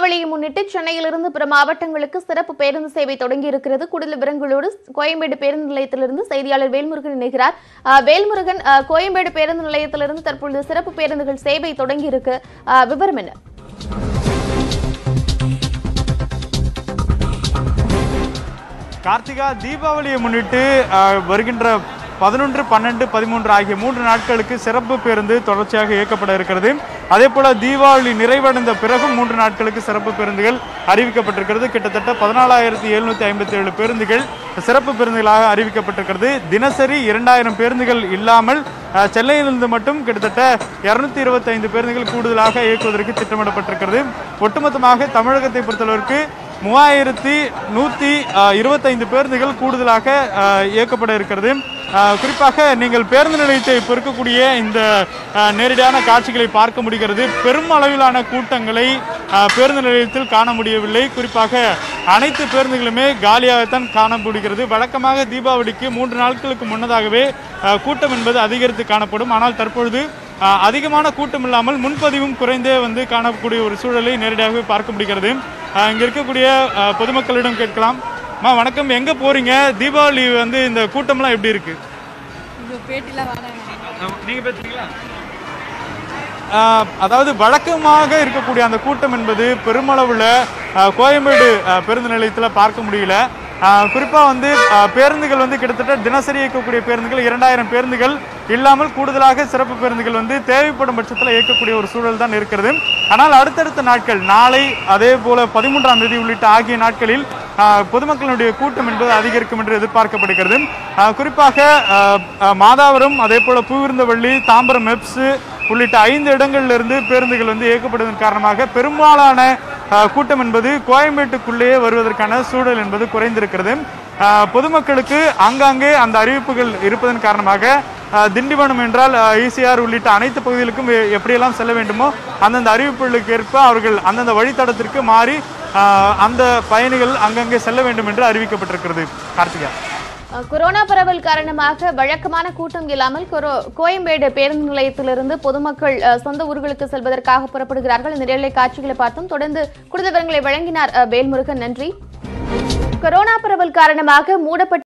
தீபாவளியை முன்னிட்டு சென்னையிலிருந்து பிற மாவட்டங்களுக்கு சிறப்பு பேருந்து சேவை தொடங்கி இருக்கிறது கூடுதல் விவரங்களோடு கோயம்பேடு பேருந்து நிலையத்திலிருந்து செய்தியாளர் வேல்முருகன் இணைகிறார் அஹ், வேல்முருகன் அஹ், கோயம்பேடு பேருந்து நிலையத்திலிருந்து தற்பொழுது சிறப்பு பேருந்துகள் சேவை தொடங்கி இருக்கு அஹ், விவரம் என்ன கார்த்திகா தீபாவளியை முன்னிட்டு அஹ், வருகின்ற பதினொன்று பன்னெண்டு பதிமூன்று ஆகிய மூன்று நாட்களுக்கு சிறப்பு பேருந்து தொடர்ச்சியாக இயக்கப்பட இருக்கிறது அதே போல தீபாவளி நிறைவடைந்த பிறகும் மூன்று நாட்களுக்கு சிறப்பு பேருந்துகள் அறிவிக்கப்பட்டிருக்கிறது கிட்டத்தட்ட பதினாலாயிரத்தி எழுநூத்தி ஐம்பத்தி ஏழு பேருந்துகள் சிறப்பு பேருந்துகளாக அறிவிக்கப்பட்டிருக்கிறது தினசரி இரண்டாயிரம் பேருந்துகள் இல்லாமல் அஹ், சென்னையிலிருந்து மட்டும் கிட்டத்தட்ட இருநூத்தி இருபத்தைந்து பேருந்துகள் கூடுதலாக இயக்குவதற்கு திட்டமிடப்பட்டிருக்கிறது ஒட்டுமொத்தமாக தமிழகத்தை பொறுத்தளவிற்கு மூவாயிரத்தி நூற்றி இருபத்தைந்து பேருந்துகள் கூடுதலாக அஹ், இயக்கப்பட இருக்கிறது அஹ், குறிப்பாக நீங்கள் பேருந்து நிலையத்தை இப்போ இருக்கக்கூடிய இந்த அஹ், நேரடியான காட்சிகளை பார்க்க முடிகிறது பெரும் அளவிலான கூட்டங்களை அஹ், பேருந்து நிலையத்தில் காண முடியவில்லை குறிப்பாக அனைத்து பேருந்துகளுமே காலியாகத்தான் காண முடிகிறது வழக்கமாக தீபாவளிக்கு மூன்று நாட்களுக்கு முன்னதாகவே அஹ், கூட்டம் என்பது அதிகரித்து காணப்படும் ஆனால் தற்பொழுது அஹ், அதிகமான கூட்டம் இல்லாமல் முன்பதிவும் குறைந்தே வந்து காணக்கூடிய ஒரு சூழலை நேரடியாகவே பார்க்க முடிகிறது அஹ், இங்க இருக்கக்கூடிய அஹ், பொதுமக்களிடம் கேட்கலாம் அம்மா வணக்கம் எங்க போறீங்க தீபாவளி வந்து இந்த கூட்டம்லாம் எப்படி இருக்கு இது பேட்டிலாம் வேணாம் நீங்க பேசுறீங்களா அதாவது வழக்கமாக இருக்கக்கூடிய அந்த கூட்டம் என்பது பெருமளவுல அஹ், கோயம்பேடு அஹ், பேருந்து நிலையத்தில் பார்க்க முடியல அஹ், குறிப்பா வந்து அஹ், பேருந்துகள் வந்து கிட்டத்தட்ட தினசரி இயக்கக்கூடிய பேருந்துகள் இரண்டாயிரம் பேருந்துகள் இல்லாமல் கூடுதலாக சிறப்பு பேருந்துகள் வந்து தேவைப்படும் பட்சத்தில் இயக்கக்கூடிய ஒரு சூழல் தான் இருக்கிறது ஆனால் அடுத்தடுத்த நாட்கள் நாளை அதே போல பதிமூன்றாம் தேதி உள்ளிட்ட ஆகிய நாட்களில் அஹ், பொதுமக்களுடைய கூட்டம் என்பது அதிகரிக்கும் என்று எதிர்பார்க்கப்படுகிறது அஹ், குறிப்பாக அஹ், அஹ், மாதாவரம் அதே போல பூவிருந்தவள்ளி தாம்பரம் மெப்ஸ் உள்ளிட்ட ஐந்து இடங்கள்ல இருந்து பேருந்துகள் வந்து இயக்கப்படுவதன் காரணமாக பெரும்பாலான அஹ், கூட்டம் என்பது கோயம்பேட்டுக்குள்ளேயே வருவதற்கான சூழல் என்பது குறைந்திருக்கிறது அஹ், பொதுமக்களுக்கு ஆங்காங்கே அந்த அறிவிப்புகள் இருப்பதன் காரணமாக அஹ், திண்டிவனம் என்றால் ஈசிஆர் உள்ளிட்ட அனைத்து பகுதிகளுக்கும் எ- எப்படியெல்லாம் செல்ல வேண்டுமோ அந்தந்த அறிவிப்புகளுக்கு ஏற்ப அவர்கள் அந்தந்த வழித்தடத்திற்கு மாறி அஹ், அந்த பயணிகள் அங்கங்கே செல்ல வேண்டும் என்று அறிவிக்கப்பட்டிருக்கிறது கார்த்திகா அஹ், கொரோனா பரவல் காரணமாக வழக்கமான கூட்டம் இல்லாமல் கொரோ- கோயம்பேடு பேருந்து நிலையத்திலிருந்து பொதுமக்கள் அஹ், சொந்த ஊர்களுக்கு செல்வதற்காக புறப்படுகிறார்கள் இந்த நேரலை காட்சிகளை பார்த்தோம் தொடர்ந்து கூடுதல் விவரங்களை வழங்கினார் அஹ், வேல்முருகன் நன்றி கொரோனா பரவல் காரணமாக மூடப்பட்ட